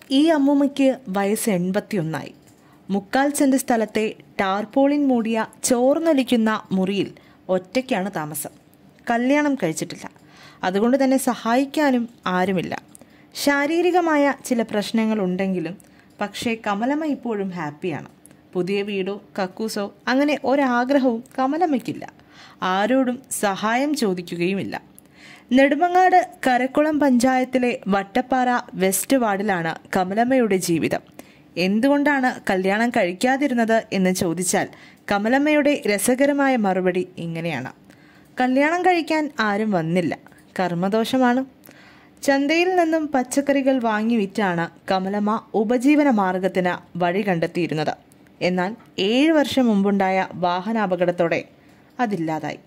ഈ അമ്മൂമ്മയ്ക്ക് വയസ്സ് എൺപത്തിയൊന്നായി മുക്കാൽ സെന്റ് സ്ഥലത്തെ ടാർപോളിൻ മൂടിയ ചോർന്നൊലിക്കുന്ന മുറിയിൽ ഒറ്റയ്ക്കാണ് താമസം കല്യാണം കഴിച്ചിട്ടില്ല അതുകൊണ്ട് തന്നെ സഹായിക്കാനും ആരുമില്ല ശാരീരികമായ ചില പ്രശ്നങ്ങൾ ഉണ്ടെങ്കിലും പക്ഷേ കമലമ്മ ഇപ്പോഴും ഹാപ്പിയാണ് പുതിയ വീടോ കക്കൂസോ അങ്ങനെ ഒരാഗ്രഹവും കമലമ്മയ്ക്കില്ല ആരോടും സഹായം ചോദിക്കുകയുമില്ല നെടുമങ്ങാട് കരക്കുളം പഞ്ചായത്തിലെ വട്ടപ്പാറ വെസ്റ്റ് വാർഡിലാണ് കമലമ്മയുടെ ജീവിതം എന്തുകൊണ്ടാണ് കല്യാണം കഴിക്കാതിരുന്നത് എന്ന് ചോദിച്ചാൽ കമലമ്മയുടെ രസകരമായ മറുപടി ഇങ്ങനെയാണ് കല്യാണം കഴിക്കാൻ ആരും വന്നില്ല കർമ്മദോഷമാണ് ചന്തയിൽ നിന്നും പച്ചക്കറികൾ വാങ്ങി വിറ്റാണ് കമലമ്മ ഉപജീവന മാർഗത്തിന് വഴി കണ്ടെത്തിയിരുന്നത് എന്നാൽ ഏഴ് വർഷം മുമ്പുണ്ടായ വാഹനാപകടത്തോടെ അതില്ലാതായി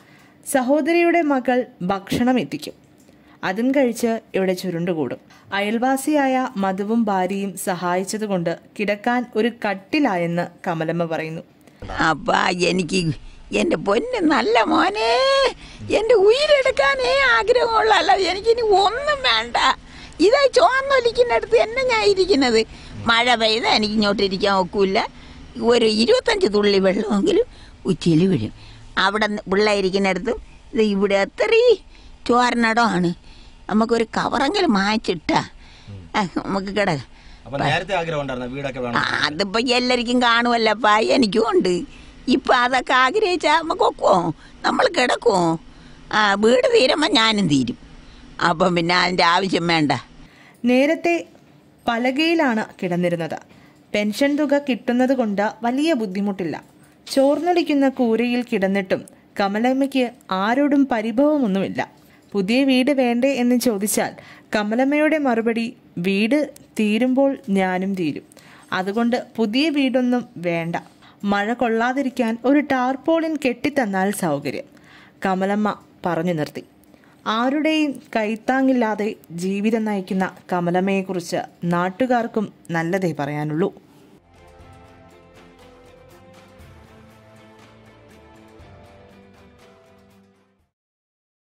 സഹോദരിയുടെ മകൾ ഭക്ഷണം എത്തിക്കും അതും കഴിച്ച് ഇവിടെ ചുരുണ്ടുകൂടും അയൽവാസിയായ മധുവും ഭാര്യയും സഹായിച്ചതുകൊണ്ട് കിടക്കാൻ ഒരു കട്ടിലായെന്ന് കമലമ്മ പറയുന്നു അപ്പാ എനിക്ക് എൻ്റെ പൊന്ന് നല്ല മോനെ എൻ്റെ ഉയിരെടുക്കാനേ ആഗ്രഹമുള്ളല്ല എനിക്കിനി ഒന്നും വേണ്ട ഇതാ ചോന്നൊലിക്കുന്നിടത്ത് എന്നെ ഞാൻ ഇരിക്കുന്നത് മഴ പെയ്താൽ എനിക്ക് ഇങ്ങോട്ട് ഇരിക്കാൻ ഒക്കില്ല ഒരു ഇരുപത്തഞ്ച് തുള്ളി വെള്ളമെങ്കിലും ഉച്ചയിൽ വീഴും അവിടെ പിള്ളേരിക്കുന്നിടത്തും ഇത് ഇവിടെ അത്രയും ചോരനടമാണ് നമുക്കൊരു കവറെങ്കിലും മായച്ചിട്ടാ നമുക്ക് കിടക്കാം അപ്പൊ നേരത്തെ ആഗ്രഹം ഉണ്ടായിരുന്ന വീടൊക്കെ വേണം അതിപ്പോ എല്ലാവർക്കും കാണുമല്ലപ്പാ എനിക്കും ഉണ്ട് ഇപ്പൊ അതൊക്കെ ആഗ്രഹിച്ചാ നമുക്ക് ഒക്കുവോ നമ്മൾ കിടക്കുവോ ആ വീട് തീരുമ്പോ ഞാനും തീരും അപ്പം പിന്നെ അതിന്റെ ആവശ്യം വേണ്ട നേരത്തെ പലകയിലാണ് കിടന്നിരുന്നത് പെൻഷൻ തുക കിട്ടുന്നത് കൊണ്ട് വലിയ ബുദ്ധിമുട്ടില്ല ചോർന്നൊലിക്കുന്ന കൂരയിൽ കിടന്നിട്ടും കമലമ്മയ്ക്ക് ആരോടും പരിഭവമൊന്നുമില്ല പുതിയ വീട് വേണ്ടേ എന്ന് ചോദിച്ചാൽ കമലമ്മയുടെ മറുപടി വീട് തീരുമ്പോൾ ഞാനും തീരും അതുകൊണ്ട് പുതിയ വീടൊന്നും വേണ്ട മഴ കൊള്ളാതിരിക്കാൻ ഒരു ടാർപോളിൻ കെട്ടിത്തന്നാൽ സൗകര്യം കമലമ്മ പറഞ്ഞു നിർത്തി ആരുടെയും കൈത്താങ്ങില്ലാതെ ജീവിതം നയിക്കുന്ന കമലമ്മയെക്കുറിച്ച് നാട്ടുകാർക്കും നല്ലതേ പറയാനുള്ളൂ